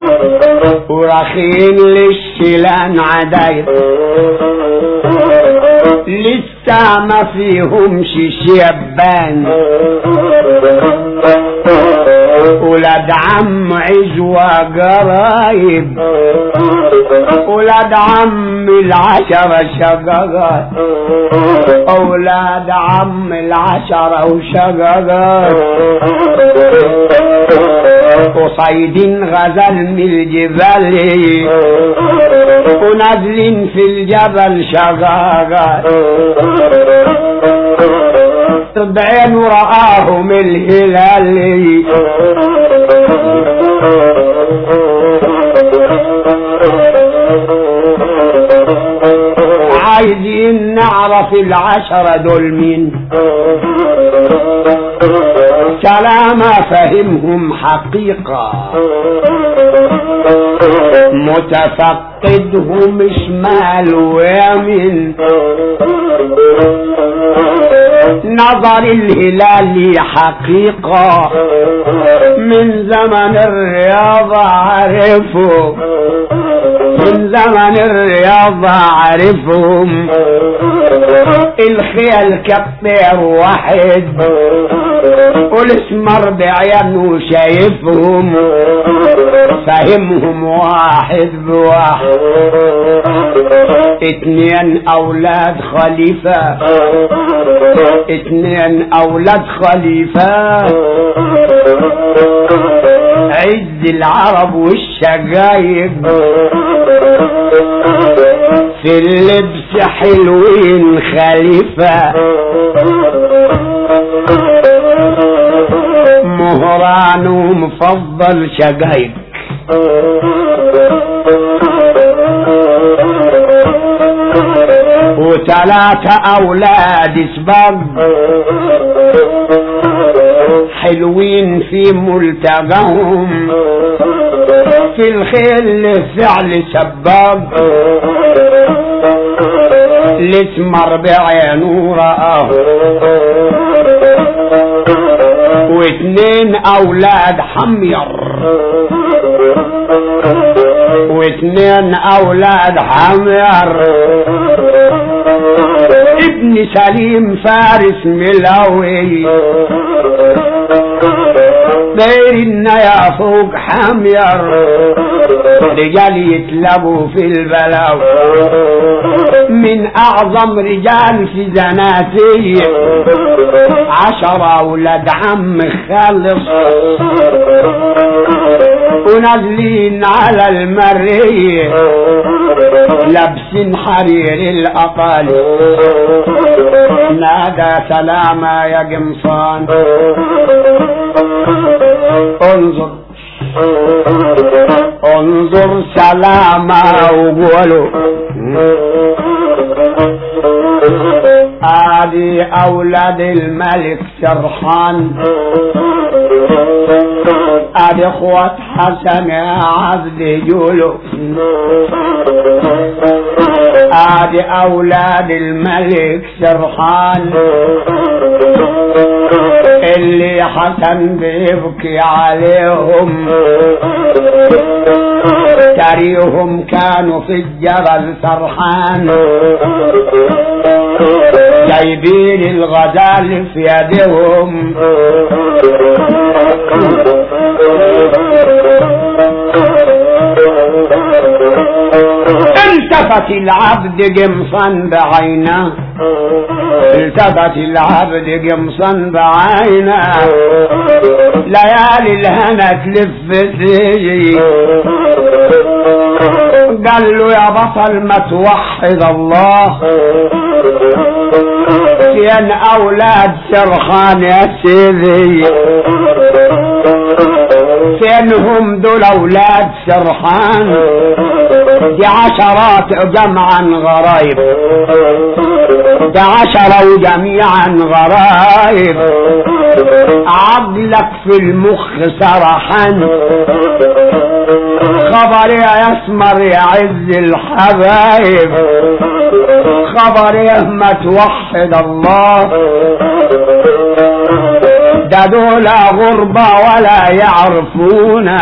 ورخين للشلان عدايد لسه ما فيهمش شيبان ولاد عم عزوة قرايب ولاد عم العشرة شققات أولاد عم العشرة وشققات وصيدين غزل من الجبال ونازلين في الجبل شقاقات بعين رآهم الهلال عايزين نعرف العشرة دول مين سلامة فهمهم حقيقة متفقدهم شمال ويمين نظر الهلال حقيقة من زمن الرياضة عرفه من زمن الرياضة عرفهم الخيل كالطير واحد والاسمر بعينه شايفهم فهمهم واحد بواحد اتنين اولاد خليفة اتنين اولاد خليفة عز العرب والشقايق في اللبس حلوين خليفة مهران ومفضل شقايق وثلاثة أولاد سباب حلوين في ملتقاهم في الخيل فعل سباب الاسمر بعينه رآه واثنين اولاد حمير واثنين اولاد حمير ابن سليم فارس ملاوي غير النيا فوق حمير رجال يتلبوا في البلاو من اعظم رجال في زناتي عشرة اولاد عم خالص ونازلين على المرية لابسين حرير الاقال نادى سلامة يا قمصان انظر انظر سلامة وقولوا ادي اولاد الملك سرحان ادي اخوة حسن يا عبد جولو ادي اولاد الملك سرحان اللي حسن بيبكي عليهم تريهم كانوا في الجبل سرحان جايبين الغزال في يدهم التفت العبد قمصا بعينه التفت العبد قمصا بعينه ليالي الهنا تلف فيه قال له يا بطل ما توحد الله فين اولاد سرخان يا سيدي فينهم دول اولاد سرحان دي عشرات جمعا غرايب ده عشرة وجميعا غرايب عضلك في المخ سرحان خبر يا يسمر يا عز الحبايب خبر يا ما توحد الله ده دول غربة ولا يعرفون